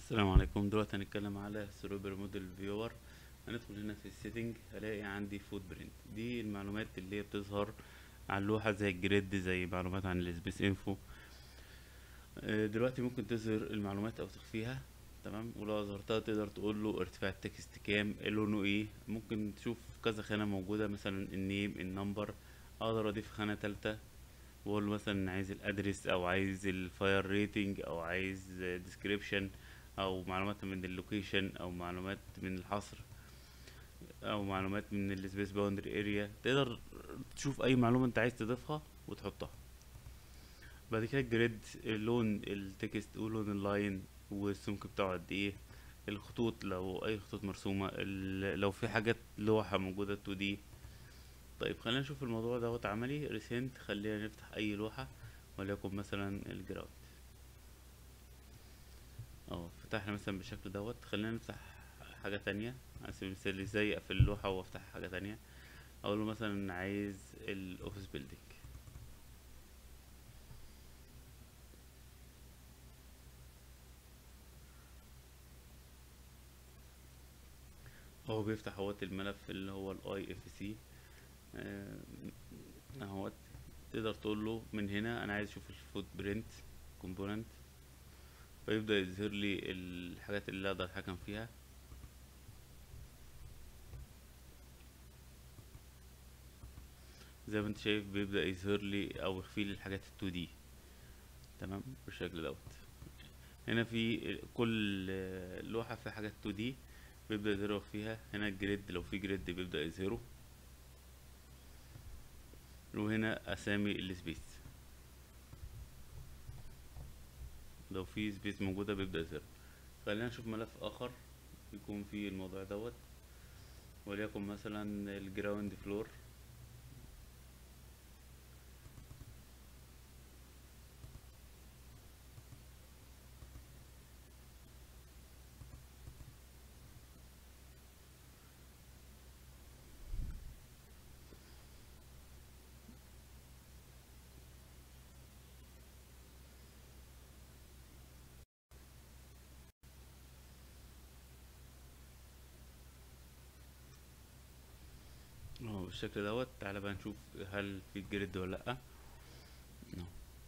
السلام عليكم دلوقتي هنتكلم على سيروبر موديل فيور هندخل هنا في السيتنج هلاقي عندي فوت برينت دي المعلومات اللي هي بتظهر على اللوحة زي الجريد زي معلومات عن السبيس انفو آه، دلوقتي ممكن تظهر المعلومات او تخفيها تمام ولو ظهرتها تقدر تقول له ارتفاع التكست كام لونه ايه ممكن تشوف كذا خانة موجودة مثلا النيم النمبر اقدر اضيف خانة تالتة واقول له مثلا عايز الادرس او عايز الفاير ريتنج او عايز ديسكريبشن او معلومات من اللوكيشن او معلومات من الحصر او معلومات من السبيس باوندري اريا تقدر تشوف اي معلومة انت عايز تضيفها وتحطها بعد كده الجريد لون التكست ولون اللاين والسمك بتاعه قد ايه الخطوط لو اي خطوط مرسومة ال- لو في حاجات لوحة موجودة 2D طيب خلينا نشوف الموضوع دوت عملي ريسنت خلينا نفتح اي لوحة وليكن مثلا الجراوند اه فتحنا مثلا بالشكل دوت خلينا نفتح حاجة تانية على سبيل المثال ازاي اقفل اللوحة وافتح حاجة تانية اقول له مثلا عايز الاوفيس بيلدينج هو بيفتح اهوت الملف اللي هو الاي اف سي اهوت تقدر تقول له من هنا انا عايز اشوف الفوت برينت كومبوننت فيبدأ يظهر لي الحاجات اللي اقدر اتحكم فيها زي ما انت شايف بيبدأ يظهر لي او يخفي لي الحاجات ال 2D تمام بالشكل دوت هنا في كل لوحة في حاجات 2D بيبدأ يظهر فيها هنا الجريد لو في جريد بيبدأ يظهره وهنا اسامي السبيس لو في سبيس موجودة بيبدأ يظهر خلينا نشوف ملف اخر يكون فيه الموضوع دوت وليكن مثلا الجراوند فلور اهو بالشكل دوت تعالى بقى نشوف هل في جريد ولا لأ اهو.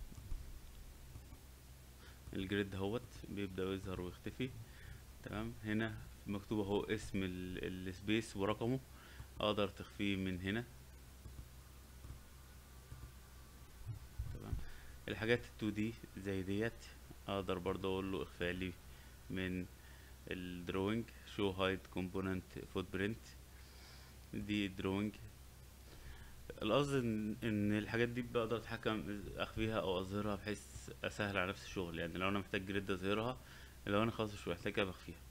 الجريد اهوت بيبدأ يظهر ويختفي تمام هنا مكتوب اهو اسم ال- السبيس ورقمه اقدر تخفيه من هنا تمام الحاجات ال 2D زي ديت اقدر برضه اقول له اخفاء لي من الدروينج شو هايد كومبوننت فوت برينت دي دروينج القصد ان إن الحاجات دي بقدر اتحكم اخفيها او اظهرها بحيث اسهل على نفسي الشغل يعني لو انا محتاج جريد اظهرها لو انا خلاص مش محتاجها بخفيها